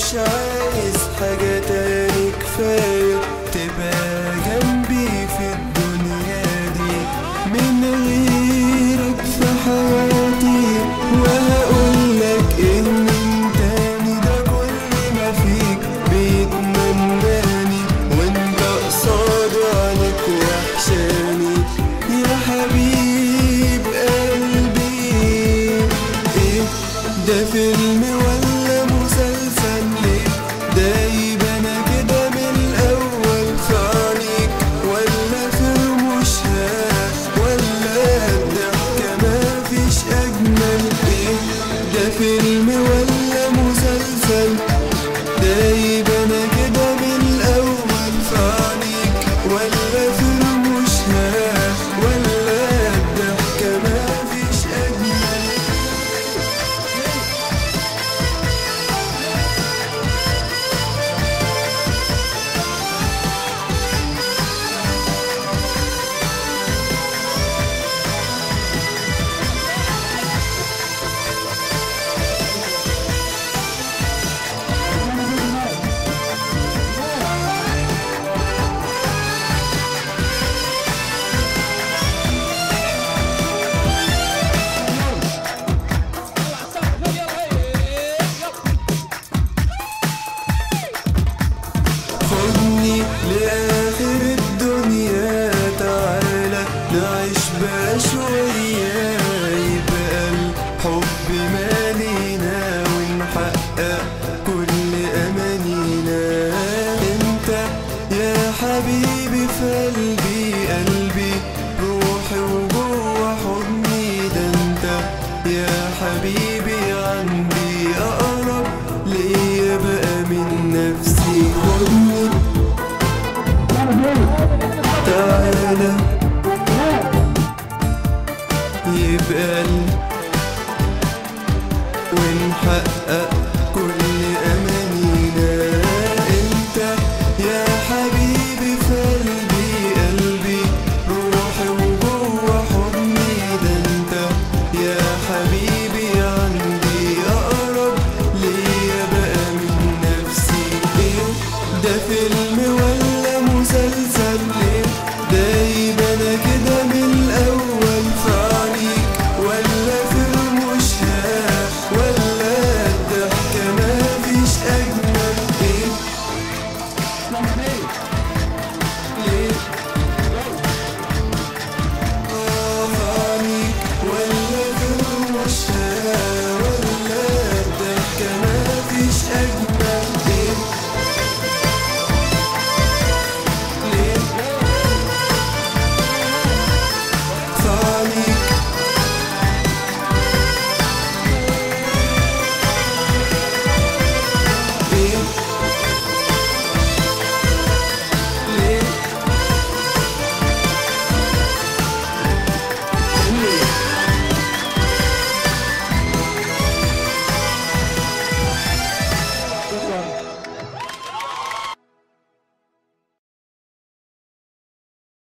مش عايز حاجة تاني كفاية تبقى جنبي في الدنيا دي من غيرك في حياتي وهقولك ان انتاني ده كل ما فيك بيتمناني وانت قصاد عنك وحشاني يا حبيب قلبي ايه ده فيلم ولا مسلسل ليه ده يبقى انا كده من الاول في عينيك ولا في رموشها ولا الضحكة مفيش اجمل ايه ده فيلم ولا مسلسل ده يبقى انا كده من الاول في عينيك ولا في رموشها ولا الضحكة مفيش اجمل خدني لآخر الدنيا تعالى نعيش بقى شوية يبقى الحب مالينا ونحقق كل أمانينا انت يا حبيبي في قلبي قلبي روحي وجوه حضني ده انت يا حبيبي عندي أقرب ليا بقى من نفسي خدني تعالى يبقى ال- ونحقق كل أمانينا انت يا حبيبي في قلبي قلبي روحي وجوه حضني ده انت يا حبيبي عندي أقرب ليا بقى من نفسي ايه ده في